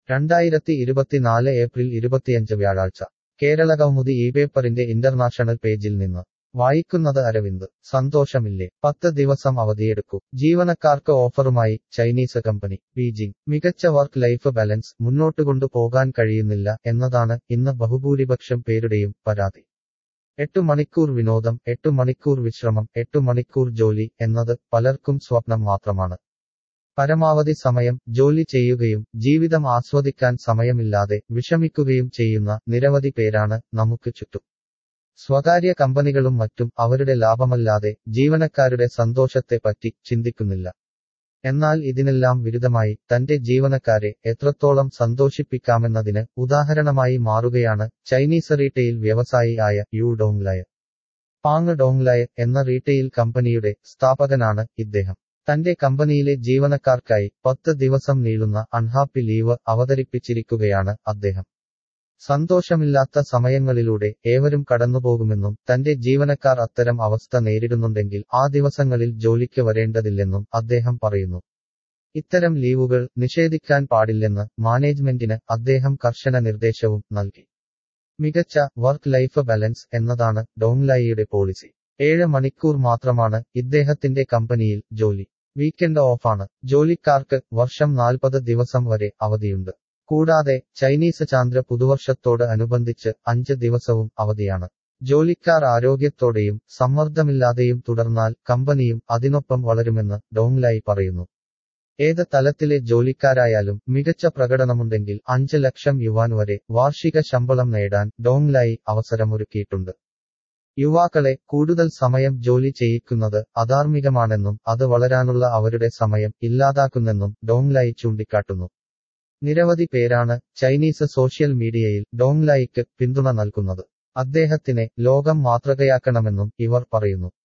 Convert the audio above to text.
രണ്ടായിരത്തി ഇരുപത്തിനാല് ഏപ്രിൽ ഇരുപത്തിയഞ്ച് വ്യാഴാഴ്ച കേരള കൗമുദി ഈ പേപ്പറിന്റെ ഇന്റർനാഷണൽ പേജിൽ നിന്ന് വായിക്കുന്നത് അരവിന്ദ് സന്തോഷമില്ലേ പത്ത് ദിവസം അവധിയെടുക്കൂ ജീവനക്കാർക്ക് ഓഫറുമായി ചൈനീസ് കമ്പനി ബീജിംഗ് മികച്ച വർക്ക് ലൈഫ് ബാലൻസ് മുന്നോട്ടുകൊണ്ടു പോകാൻ കഴിയുന്നില്ല എന്നതാണ് ഇന്ന് ബഹുഭൂരിപക്ഷം പേരുടെയും പരാതി എട്ടു മണിക്കൂർ വിനോദം എട്ടു മണിക്കൂർ വിശ്രമം എട്ടു മണിക്കൂർ ജോലി എന്നത് പലർക്കും സ്വപ്നം മാത്രമാണ് പരമാവധി സമയം ജോലി ചെയ്യുകയും ജീവിതം ആസ്വദിക്കാൻ സമയമില്ലാതെ വിഷമിക്കുകയും ചെയ്യുന്ന നിരവധി പേരാണ് നമുക്ക് ചുറ്റും സ്വകാര്യ കമ്പനികളും മറ്റും അവരുടെ ലാഭമല്ലാതെ ജീവനക്കാരുടെ സന്തോഷത്തെപ്പറ്റി ചിന്തിക്കുന്നില്ല എന്നാൽ ഇതിനെല്ലാം വിരുദ്ധമായി തന്റെ ജീവനക്കാരെ എത്രത്തോളം സന്തോഷിപ്പിക്കാമെന്നതിന് ഉദാഹരണമായി മാറുകയാണ് ചൈനീസ് റീറ്റെയിൽ വ്യവസായി ആയ യു ഡോങ്ലയ പാങ് ഡോങ്ലയ എന്ന റീറ്റെയിൽ കമ്പനിയുടെ സ്ഥാപകനാണ് ഇദ്ദേഹം തന്റെ കമ്പനിയിലെ ജീവനക്കാർക്കായി പത്ത് ദിവസം നീളുന്ന അൺഹാപ്പി ലീവ് അവതരിപ്പിച്ചിരിക്കുകയാണ് അദ്ദേഹം സന്തോഷമില്ലാത്ത സമയങ്ങളിലൂടെ ഏവരും കടന്നുപോകുമെന്നും തന്റെ ജീവനക്കാർ അത്തരം അവസ്ഥ നേരിടുന്നുണ്ടെങ്കിൽ ആ ദിവസങ്ങളിൽ ജോലിക്ക് വരേണ്ടതില്ലെന്നും അദ്ദേഹം പറയുന്നു ഇത്തരം ലീവുകൾ നിഷേധിക്കാൻ പാടില്ലെന്ന് മാനേജ്മെന്റിന് അദ്ദേഹം കർശന നിർദ്ദേശവും നൽകി മികച്ച വർക്ക് ലൈഫ് ബാലൻസ് എന്നതാണ് ഡോങ്ലായിയുടെ പോളിസി ഏഴ് മണിക്കൂർ മാത്രമാണ് ഇദ്ദേഹത്തിന്റെ കമ്പനിയിൽ ജോലി വീക്കെൻഡ് ഓഫാണ് ജോലിക്കാർക്ക് വർഷം നാൽപ്പത് ദിവസം വരെ അവധിയുണ്ട് കൂടാതെ ചൈനീസ് ചാന്ദ്ര പുതുവർഷത്തോട് അനുബന്ധിച്ച് അഞ്ച് ദിവസവും അവധിയാണ് ജോലിക്കാർ ആരോഗ്യത്തോടെയും സമ്മർദ്ദമില്ലാതെയും തുടർന്നാൽ കമ്പനിയും അതിനൊപ്പം വളരുമെന്ന് ഡോങ്ലായി പറയുന്നു ഏത് തലത്തിലെ ജോലിക്കാരായാലും മികച്ച പ്രകടനമുണ്ടെങ്കിൽ അഞ്ച് ലക്ഷം യുവാൻ വരെ വാർഷിക ശമ്പളം നേടാൻ ഡോങ്ലായി അവസരമൊരുക്കിയിട്ടുണ്ട് യുവാക്കളെ കൂടുതൽ സമയം ജോലി ചെയ്യിക്കുന്നത് അധാർമികമാണെന്നും അത് വളരാനുള്ള അവരുടെ സമയം ഇല്ലാതാക്കുന്നെന്നും ഡോങ്ലായി ചൂണ്ടിക്കാട്ടുന്നു നിരവധി പേരാണ് ചൈനീസ് സോഷ്യൽ മീഡിയയിൽ ഡോങ്ലായിക്ക് പിന്തുണ നൽകുന്നത് അദ്ദേഹത്തിനെ ലോകം മാതൃകയാക്കണമെന്നും ഇവർ പറയുന്നു